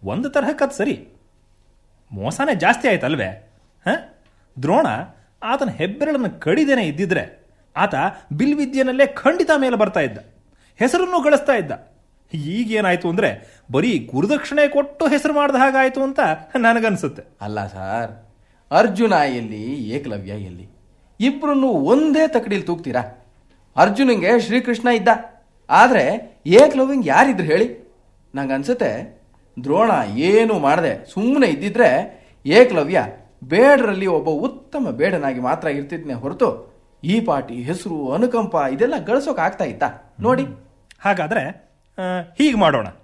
ಒಂದು ತರಹಕ್ಕದು ಸರಿ ಮೋಸನೇ ಜಾಸ್ತಿ ಆಯ್ತಲ್ವೇ ಹ ದ್ರೋಣ ಆತನ ಹೆಬ್ಬೆರಳನ್ನು ಕಡಿದೇನೆ ಇದ್ದಿದ್ರೆ ಆತ ಬಿಲ್ವಿದ್ಯೆನಲ್ಲೇ ಖಂಡಿತ ಮೇಲೆ ಬರ್ತಾ ಇದ್ದ ಹೆಸರನ್ನು ಗಳಿಸ್ತಾ ಇದ್ದ ಈಗೇನಾಯ್ತು ಅಂದ್ರೆ ಬರೀ ಗುರುದಕ್ಷಿಣೆ ಕೊಟ್ಟು ಹೆಸರು ಮಾಡಿದ ಹಾಗಾಯ್ತು ಅಂತ ನನಗನ್ಸುತ್ತೆ ಅಲ್ಲ ಸರ್ ಅರ್ಜುನ ಎಲ್ಲಿ ಏಕಲವ್ಯ ಎಲ್ಲಿ ಇಬ್ರನ್ನು ಒಂದೇ ತಕಡಿಲಿ ತೂಗ್ತೀರಾ ಅರ್ಜುನಿಗೆ ಶ್ರೀಕೃಷ್ಣ ಇದ್ದ ಆದ್ರೆ ಏಕಲವ್ಯಂಗೆ ಯಾರಿದ್ರು ಹೇಳಿ ನಂಗೆ ಅನ್ಸುತ್ತೆ ದ್ರೋಣ ಏನು ಮಾಡದೆ ಸುಮ್ಮನೆ ಇದ್ದಿದ್ರೆ ಏಕಲವ್ಯ ಬೇಡರಲ್ಲಿ ಒಬ್ಬ ಉತ್ತಮ ಬೇಡನಾಗಿ ಮಾತ್ರ ಇರ್ತಿದ್ನೆ ಹೊರತು ಈ ಪಾಟಿ ಹೆಸರು ಅನುಕಂಪ ಇದೆಲ್ಲ ಗಳಿಸೋಕೆ ಆಗ್ತಾ ಇತ್ತಾ ನೋಡಿ ಹಾಗಾದ್ರೆ ಹೀಗೆ ಮಾಡೋಣ